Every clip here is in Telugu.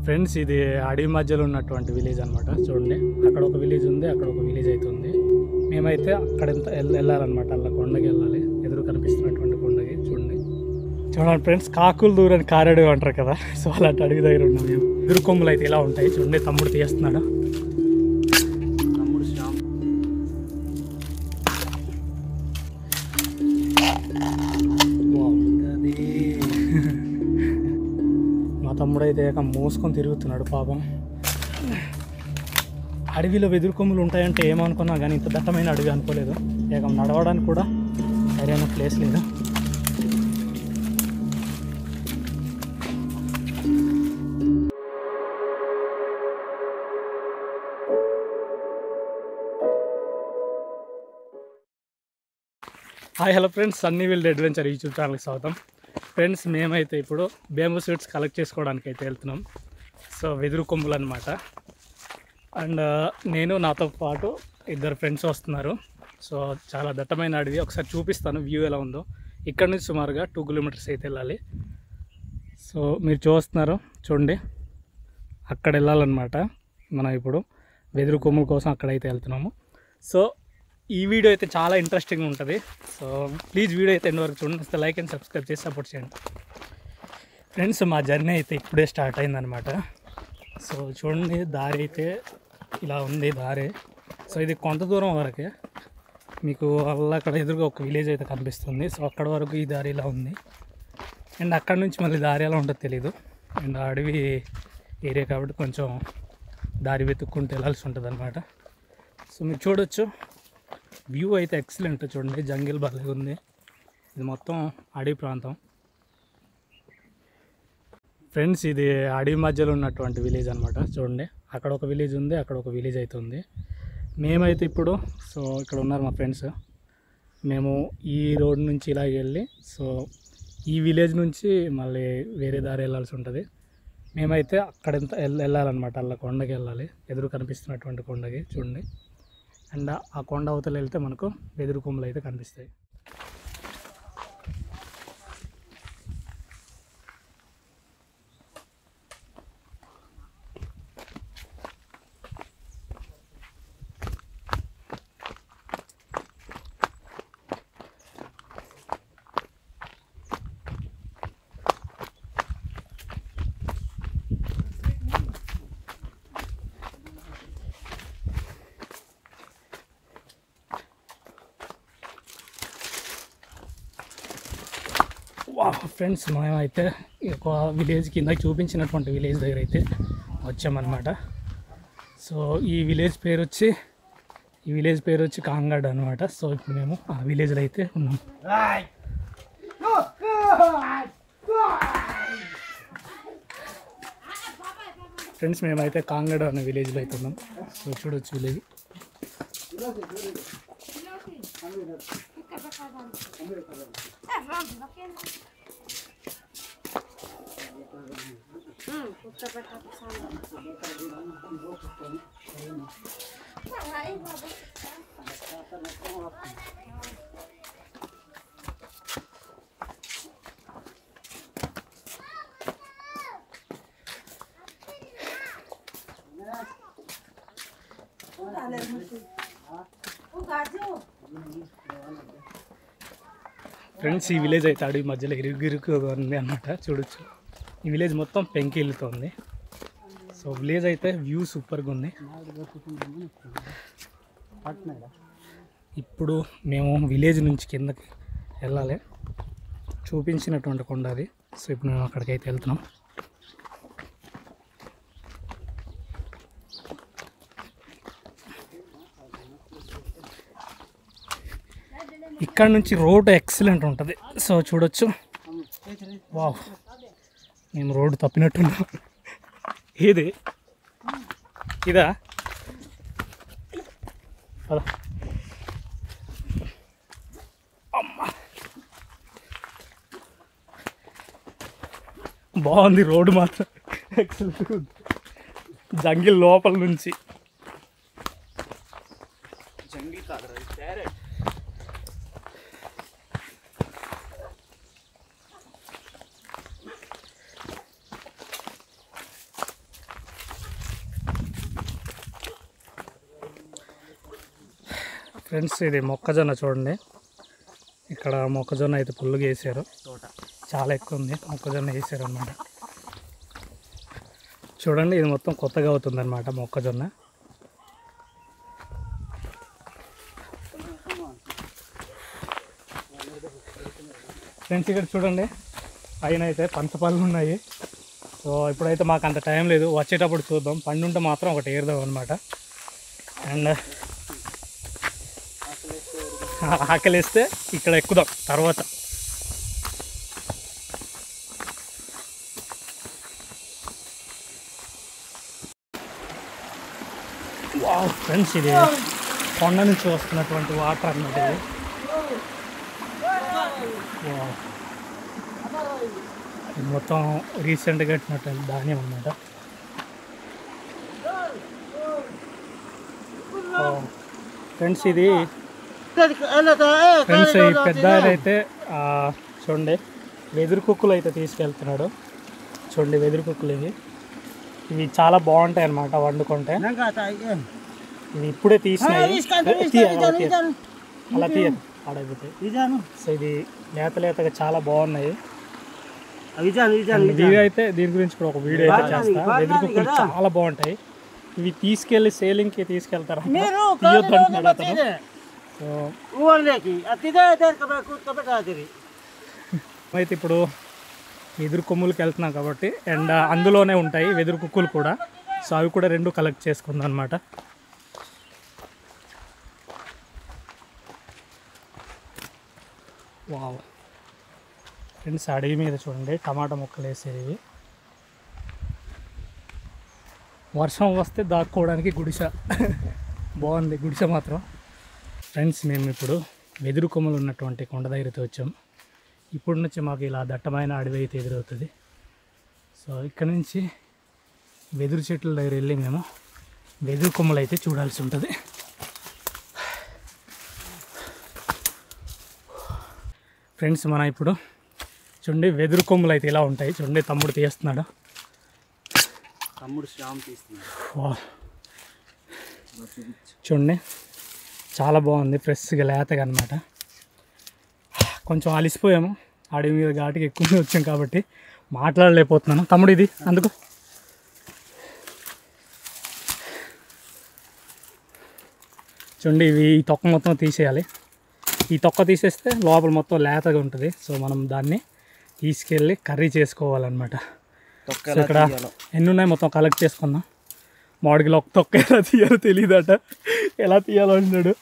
ఫ్రెండ్స్ ఇది అడవి మధ్యలో ఉన్నటువంటి విలేజ్ అనమాట చూడండి అక్కడ ఒక విలేజ్ ఉంది అక్కడ ఒక విలేజ్ అయితే ఉంది మేమైతే అక్కడ ఎంత వెళ్ళ- వెళ్ళాలన్నమాట అలా కొండకి వెళ్ళాలి ఎదురు కనిపిస్తున్నటువంటి కొండకి చూడండి చూడండి ఫ్రెండ్స్ కాకులు దూరని కారడు అంటారు కదా సో అలాంటి అడవి దగ్గర ఉన్నాం మేము ఎదురు కొమ్ములు అయితే ఇలా ఉంటాయి చూడండి తమ్ముడు తీస్తున్నాడు తమ్ముడు శ్యామ్ వావ్. మా తమ్ముడు అయితే ఏక మోసుకొని తిరుగుతున్నాడు పాపం అడవిలో వెదురు కొమ్ములు ఉంటాయంటే ఏమనుకున్నా కానీ ఇంత దట్టమైన అడవి అనుకోలేదు ఏకం నడవడానికి కూడా సరైన ప్లేస్ లేదు hi hello friends Sunny wild adventure YouTube ఛానల్కి స్వాగతం ఫ్రెండ్స్ మేమైతే ఇప్పుడు బేంబూ స్వీట్స్ కలెక్ట్ చేసుకోవడానికి అయితే వెళ్తున్నాం సో వెదురు కొమ్ములు అనమాట అండ్ నేను నాతో పాటు ఇద్దరు ఫ్రెండ్స్ వస్తున్నారు సో చాలా దట్టమైన అడవి ఒకసారి చూపిస్తాను వ్యూ ఎలా ఉందో ఇక్కడ నుంచి సుమారుగా టూ కిలోమీటర్స్ అయితే వెళ్ళాలి సో మీరు చూస్తున్నారు చూడండి అక్కడ వెళ్ళాలన్నమాట మనం ఇప్పుడు వెదురు కొమ్ముల కోసం అక్కడైతే వెళ్తున్నాము సో ఈ వీడియో అయితే చాలా ఇంట్రెస్టింగ్ ఉంటుంది సో ప్లీజ్ వీడియో అయితే ఎండ్ వరకు చూడండి లైక్ అండ్ సబ్స్క్రైబ్ చేసి సపోర్ట్ చేయండి ఫ్రెండ్స్ మా జర్నీ అయితే ఇప్పుడే స్టార్ట్ అయిందనమాట సో చూడండి దారి అయితే ఇలా ఉంది దారి సో ఇది కొంత దూరం వరకే మీకు అలా అక్కడ ఎదురుగా ఒక విలేజ్ అయితే కనిపిస్తుంది సో అక్కడ వరకు ఈ దారి ఇలా ఉంది అండ్ అక్కడ నుంచి మళ్ళీ దారి ఎలా ఉంటుందో తెలీదు అండ్ అడవి ఏరియా కాబట్టి కొంచెం దారి వెతుక్కుంటూ వెళ్ళాల్సి ఉంటుంది అనమాట సో మీరు చూడొచ్చు వ్యూ అయితే ఎక్సలెంట్ చూడండి జంగిల్ భలే ఉంది ఇది మొత్తం అడవి ప్రాంతం ఫ్రెండ్స్ ఇది అడవి మధ్యలో ఉన్నటువంటి విలేజ్ అనమాట చూడండి అక్కడ ఒక విలేజ్ ఉంది అక్కడ ఒక విలేజ్ అయితే ఉంది మేమైతే ఇప్పుడు సో ఇక్కడ ఉన్నారు మా ఫ్రెండ్స్ మేము ఈ రోడ్ నుంచి ఇలా వెళ్ళి సో ఈ విలేజ్ నుంచి మళ్ళీ వేరే దారి వెళ్ళాల్సి ఉంటుంది మేమైతే అక్కడ ఎంత వెళ్ళ- వెళ్ళాలన్నమాట అలా కొండకి వెళ్ళాలి ఎదురు కనిపిస్తున్నటువంటి కొండకి చూడండి అండ్ ఆ కొండ అవతల వెళ్తే మనకు వెదురు కొమ్మలు అయితే కనిపిస్తాయి వా ఫ్రెండ్స్ మేమైతే ఈ ఒక విలేజ్ కింద చూపించినటువంటి విలేజ్ దగ్గర అయితే వచ్చామన్నమాట సో ఈ విలేజ్ పేరు వచ్చి ఈ విలేజ్ పేరు వచ్చి కాంగాడ్ అనమాట సో ఇప్పుడు మేము ఆ విలేజ్లో అయితే ఉన్నాం ఫ్రెండ్స్ మేమైతే కాంగడ్ అనే విలేజ్లో అయితే ఉన్నాం సో చూడొచ్చు విలేజ్ ఫ్రెండ్స్ ఈ విలేజ్ అయితే అడవి మధ్యలో ఇరుగు ఇరుకుగా ఉంది అనమాట చూడొచ్చు ఈ విలేజ్ మొత్తం పెంకిళ్ళతో ఉంది సో విలేజ్ అయితే వ్యూ సూపర్గా ఉంది ఇప్పుడు మేము విలేజ్ నుంచి కిందకి వెళ్ళాలి చూపించినటువంటి కొండ అది సో ఇప్పుడు మేము అక్కడికైతే వెళ్తున్నాం ఇక్కడ నుంచి రోడ్ ఎక్సలెంట్ ఉంటుంది సో చూడొచ్చు వావ్ మేము రోడ్డు తప్పినట్టున్నాం ఏది ఇదా పద. అమ్మా బాగుంది రోడ్డు మాత్రం ఎక్సలెంట్ ఉంది జంగిల్ లోపల నుంచి జంగిల్ కాదురా ఇది క్యారెట్ ఫ్రెండ్స్ ఇది మొక్కజొన్న చూడండి ఇక్కడ మొక్కజొన్న అయితే పుల్లుగా వేసారు తోట చాలా ఎక్కువ ఉంది మొక్కజొన్న వేసారు అనమాట చూడండి ఇది మొత్తం కొత్తగా అవుతుంది అనమాట మొక్కజొన్న ఫ్రెండ్స్ ఇక్కడ చూడండి పైన అయితే పంచపళ్ళు ఉన్నాయి సో ఇప్పుడైతే మాకు అంత టైం లేదు వచ్చేటప్పుడు చూద్దాం పండు ఉంటే మాత్రం ఒకటి ఏరుదాం అనమాట అండ్ ఆకలిస్తే ఇక్కడ ఎక్కుదాం తర్వాత వావ్ ఫ్రెండ్స్ ఇది కొండ నుంచి వస్తున్నటువంటి వాటర్ అన్నమాట ఇది వావ్. ఇది మొత్తం రీసెంట్గా కట్టినటువంటి ధాన్యం అన్నమాట ఫ్రెండ్స్ ఇది ఫ్రెండ్స్ ఈ పెద్ద ఆయన అయితే ఆ, చూడండి వెదురు కుక్కులు అయితే తీసుకెళ్తున్నాడు చూడండి వెదురు కుక్కులు ఇవి ఇవి చాలా బాగుంటాయి అన్నమాట వండుకుంటే ఇవి ఇప్పుడే తీసినాయి తీయాలి, అలా తీయాలి. అలా తీయదు ఆడైపోతాయి సో ఇది లేత లేతగా చాలా బాగున్నాయి అండ్ వీడియో అయితే దీని గురించి కూడా ఒక వీడియో అయితే చేస్తా వెదురు కుక్కలు చాలా బాగుంటాయి ఇవి తీసుకెళ్లి సేలింగ్కి తీసుకెళ్తారు తీయొద్దు అంటున్నాడు అతను సో అయితే ఇప్పుడు వెదురు కొమ్ములకి వెళ్తున్నాం కాబట్టి అండ్ అందులోనే ఉంటాయి వెదురు కుక్కులు కూడా సో అవి కూడా రెండు కలెక్ట్ చేసుకుందాం అనమాట వావ్ ఫ్రెండ్స్ అడవి మీద చూడండి టమాటా మొక్కలు వేసేది ఇవి వర్షం వస్తే దాక్కోవడానికి గుడిసె బాగుంది గుడిసె మాత్రం ఫ్రెండ్స్ మేము ఇప్పుడు వెదురు కొమ్మలు ఉన్నటువంటి కొండ దగ్గరికి వచ్చాం ఇప్పుడు నుంచి మాకు ఇలా దట్టమైన అడవి అయితే ఎదురవుతుంది సో ఇక్కడ నుంచి వెదురు చెట్ల దగ్గర వెళ్ళి మేము వెదురు కొమ్మలు అయితే చూడాల్సి ఉంటుంది ఫ్రెండ్స్ మనం ఇప్పుడు చూడండి వెదురు కొమ్మలు అయితే ఇలా ఉంటాయి చూడండి తమ్ముడు తీస్తున్నాడు తమ్ముడు శ్యామ్ తీస్తున్నాడు వా. చూడండి చాలా బాగుంది ఫ్రెష్గా లేతగా అనమాట కొంచెం అలిసిపోయాము అడవి మీద ఘాటికి ఎక్కువ వచ్చాం కాబట్టి మాట్లాడలేకపోతున్నాను తమ్ముడు ఇది అందుకు చూడండి ఇవి ఈ తొక్క మొత్తం తీసేయాలి ఈ తొక్క తీసేస్తే లోపల మొత్తం లేతగా ఉంటుంది సో మనం దాన్ని తీసుకెళ్ళి కర్రీ చేసుకోవాలన్నమాట తొక్క సో ఇక్కడ ఎన్ని ఉన్నాయి మొత్తం కలెక్ట్ చేసుకుందాం మామిడికి ఒక తొక్క ఎలా తీయాలో తెలియదట ఎలా తీయాలో అన్నాడు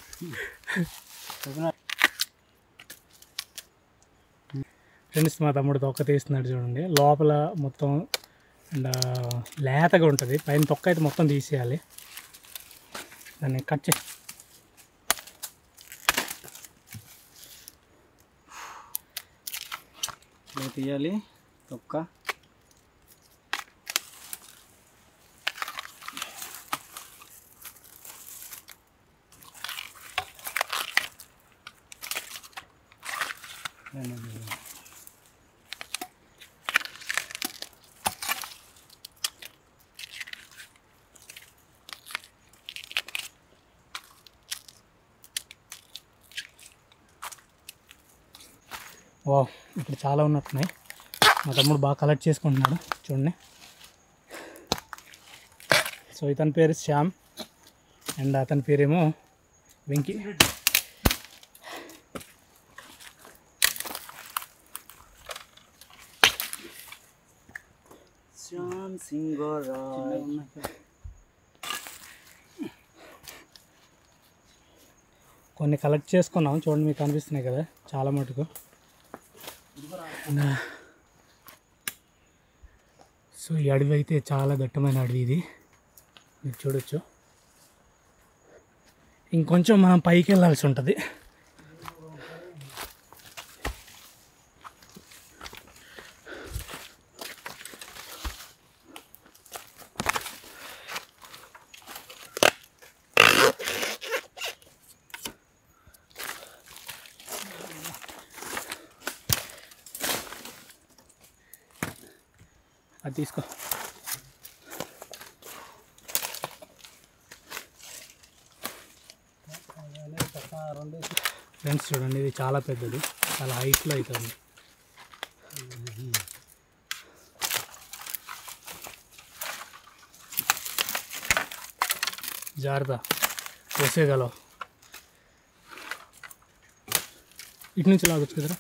ఫ్రెండ్స్ మా తమ్ముడు తొక్క తీస్తున్నాడు చూడండి లోపల మొత్తం అండ్ లేతగా ఉంటుంది పైన తొక్క అయితే మొత్తం తీసేయాలి దాన్ని కట్ చే ఇలా తీయాలి తొక్క వా ఇక్కడ చాలా ఉన్నట్టున్నాయి మా తమ్ముడు బాగా కలెక్ట్ చేసుకుంటున్నాడు చూడండి సో ఇతని పేరు శ్యామ్ అండ్ అతని పేరేమో వెంకీ శ్యామ్ సింగరాయ్ కొన్ని కలెక్ట్ చేసుకున్నాం చూడండి మీకు కనిపిస్తున్నాయి కదా చాలా మటుకు And, uh, సో ఈ అడవి అయితే చాలా దట్టమైన అడవి ఇది మీరు చూడొచ్చు ఇంకొంచెం మనం పైకి వెళ్ళాల్సి ఉంటుంది అది తీసుకో ఫ్రెండ్స్ చూడండి ఇది చాలా పెద్దది చాలా హైట్లో అవుతుంది జాగ్రత్త పోసేయగలవు ఇటు నుంచి లాగొచ్చు కదరా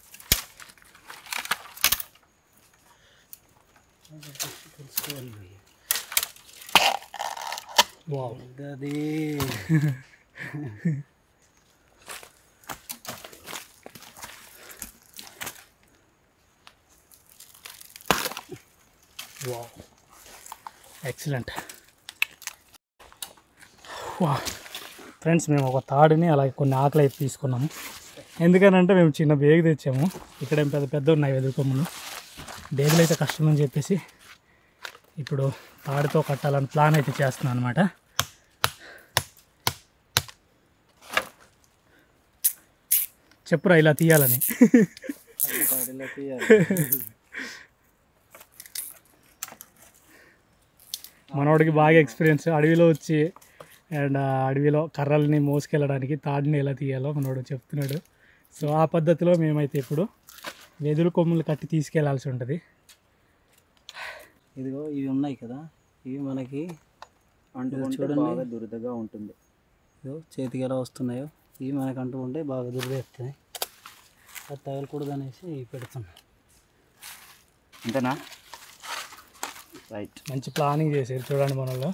వావ్ పెద్దది వావ్ ఎక్సలెంట్ వా ఫ్రెండ్స్ మేము ఒక తాడుని అలాగే కొన్ని ఆకలి అయితే తీసుకున్నాము ఎందుకనంటే మేము చిన్న బేగు తెచ్చాము ఇక్కడ ఏం పెద్ద పెద్ద ఉన్నాయి వెదురుకొమ్మలు బేగులు అయితే కష్టం అని చెప్పేసి ఇప్పుడు తాడుతో కట్టాలని ప్లాన్ అయితే చేస్తున్నాను అనమాట చెప్పురా ఇలా తీయాలని తాడిలో తీయాలి మనోడికి బాగా ఎక్స్పీరియన్స్ అడవిలో వచ్చి అండ్ ఆ అడవిలో కర్రల్ని మోసుకెళ్ళడానికి తాడిని ఎలా తీయాలో మనోడు చెప్తున్నాడు సో ఆ పద్ధతిలో మేమైతే ఇప్పుడు వెదురు కొమ్ములు కట్టి తీసుకెళ్లాల్సి ఉంటుంది ఇదిగో ఇవి ఉన్నాయి కదా ఇవి మనకి అంటుకుంటే చూడండి. బాగా దురదగా ఉంటుంది ఇదిగో చేతికి ఎలా వస్తున్నాయో ఇవి మనకు అంటుకుంటే బాగా దుర్దేస్తాయి అది తగలకూడదు అనేసి ఇవి పెడుతున్నాం అంతేనా రైట్ మంచి ప్లానింగ్ చేశారు చూడండి మనలో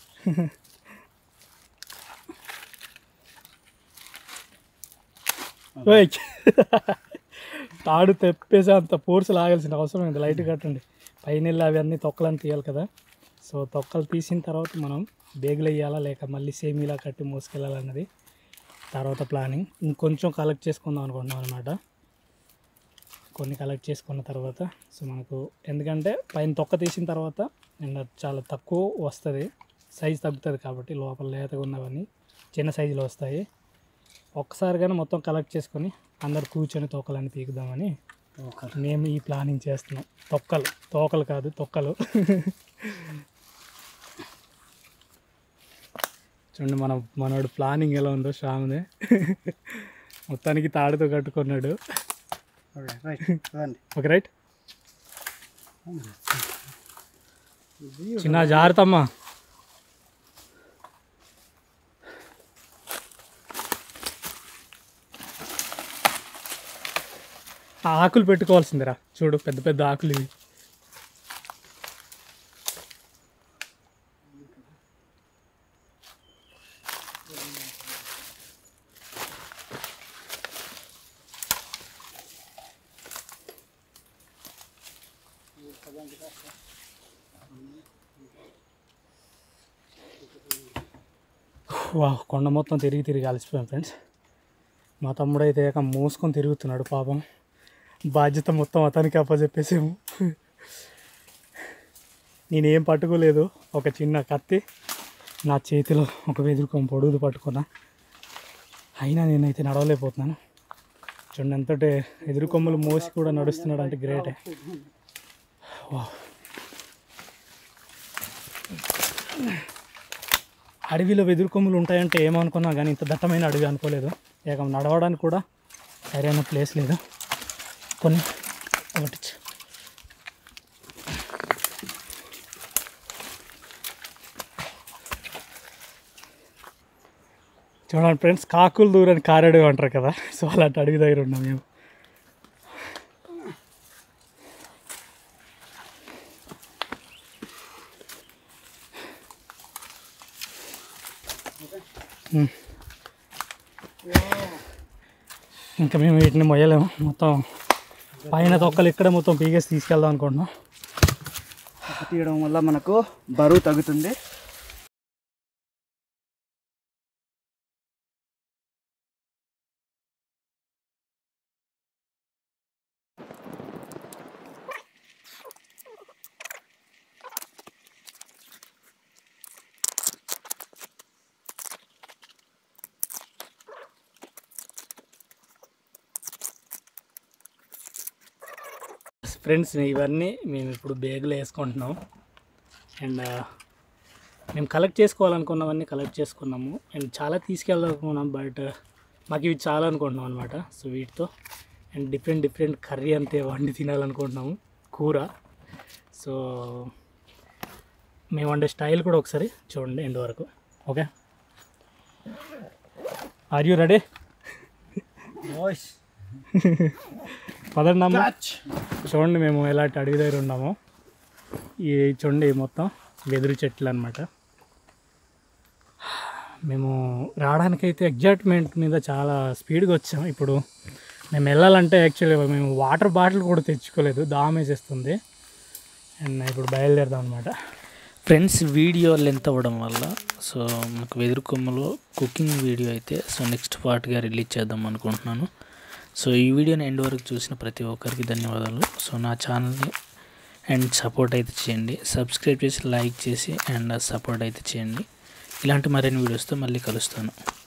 ఓయ్. తాడు తెప్పేసి అంత ఫోర్స్ లాగాల్సిన అవసరం లేదు లైట్ కట్టండి పైన వెళ్ళి అవి అన్నీ తొక్కలని తీయాలి కదా సో తొక్కలు తీసిన తర్వాత మనం బేగులు వేయాలా లేక మళ్ళీ సేమ్ ఇలా కట్టి మోసుకెళ్ళాలన్నది తర్వాత ప్లానింగ్ ఇంకొంచెం కలెక్ట్ చేసుకుందాం అనుకుంటున్నాం అనమాట కొన్ని కలెక్ట్ చేసుకున్న తర్వాత సో మనకు ఎందుకంటే పైన తొక్క తీసిన తర్వాత అండ్ అది చాలా తక్కువ వస్తుంది సైజ్ తగ్గుతుంది కాబట్టి లోపల లేతగా ఉన్నవన్నీ చిన్న సైజులో వస్తాయి ఒక్కసారిగానే మొత్తం కలెక్ట్ చేసుకొని అందరు కూర్చొని తొక్కలని పీకుదామని ఒక మేము ఈ ప్లానింగ్ చేస్తున్నాం తొక్కలు తోకలు కాదు తొక్కలు చూడండి మన మనోడు ప్లానింగ్ ఎలా ఉందో శ్రాముదే మొత్తానికి తాడుతో కట్టుకున్నాడు రైట్ రండి ఓకే రైట్ చిన్న జాగ్రత్త అమ్మా ఆ ఆకులు పెట్టుకోవాల్సిందిరా చూడు పెద్ద పెద్ద ఆకులు ఇవి వా కొండ మొత్తం తిరిగి తిరిగి అలసిపోయాం ఫ్రెండ్స్ మా తమ్ముడు అయితే ఇక మోసుకొని తిరుగుతున్నాడు పాపం బాధ్యత మొత్తం అతనికి అప్పచెప్పేసాము నేనేం పట్టుకోలేదు ఒక చిన్న కత్తి నా చేతిలో ఒక వెదురుకొని పొడుగులు పట్టుకున్నా అయినా నేనైతే నడవలేకపోతున్నాను చూడండి ఎంతటి ఎదురు కొమ్మలు మోసి కూడా నడుస్తున్నాడు అంటే గ్రేటే వా అడవిలో వెదురు కొమ్ములు ఉంటాయంటే ఏమనుకున్నా కానీ ఇంత దట్టమైన అడవి అనుకోలేదు ఇక నడవడానికి కూడా సరైన ప్లేస్ లేదు కొన్ని ఒకటి చ- చూడండి ఫ్రెండ్స్ కాకులు దూరని కారడు అంటారు కదా సో అలాంటి అడవి దగ్గర ఉన్నాం మేము ఉమ్. ఇంకా మేము వీటిని మొయ్యలేము మొత్తం పైన తొక్కలు ఇక్కడ మొత్తం పీకేసి తీసుకెళ్దాం అనుకుంటున్నాం తీయడం వల్ల మనకు బరువు తగ్గుతుంది ఫ్రెండ్స్ ఇవన్నీ మేము ఇప్పుడు బ్యాగులో వేసుకుంటున్నాం అండ్ మేము కలెక్ట్ చేసుకోవాలనుకున్నవన్నీ కలెక్ట్ చేసుకున్నాము అండ్ చాలా తీసుకెళ్ళాలనుకున్నాం బట్ మాకు ఇవి చాలా అనుకుంటున్నాం అనమాట సో వీటితో అండ్ డిఫరెంట్ డిఫరెంట్ కర్రీ అంతే వండి తినాలనుకుంటున్నాము కూర సో మేము వండే స్టైల్ కూడా ఒకసారి చూడండి ఎండ్ వరకు ఓకే ఆర్ యూ రెడీ పదండి అమ్మ చూడండి మేము ఎలాంటి అడవి దగ్గర ఉన్నామో ఈ చూడండి మొత్తం వెదురు చెట్లు అనమాట మేము రావడానికైతే ఎగ్జైట్మెంట్ మీద చాలా స్పీడ్గా వచ్చాం ఇప్పుడు మేము వెళ్ళాలంటే యాక్చువల్లీ మేము వాటర్ బాటిల్ కూడా తెచ్చుకోలేదు దామేసేస్తుంది అండ్ ఇప్పుడు బయలుదేరదాం అనమాట ఫ్రెండ్స్ వీడియో లెంత్ అవ్వడం వల్ల సో మనకు వెదురు కొమ్మలో కుకింగ్ వీడియో అయితే సో నెక్స్ట్ పార్ట్గా రిలీజ్ చేద్దాం అనుకుంటున్నాను సో ఈ వీడియోని ఎండ్ వరకు చూసిన ప్రతి ఒక్కరికి ధన్యవాదాలు సో నా ఛానల్ని అండ్ సపోర్ట్ అయితే చేయండి సబ్స్క్రైబ్ చేసి లైక్ చేసి అండ్ సపోర్ట్ అయితే చేయండి ఇలాంటి మరిన్ని వీడియోస్తో మళ్ళీ కలుస్తాను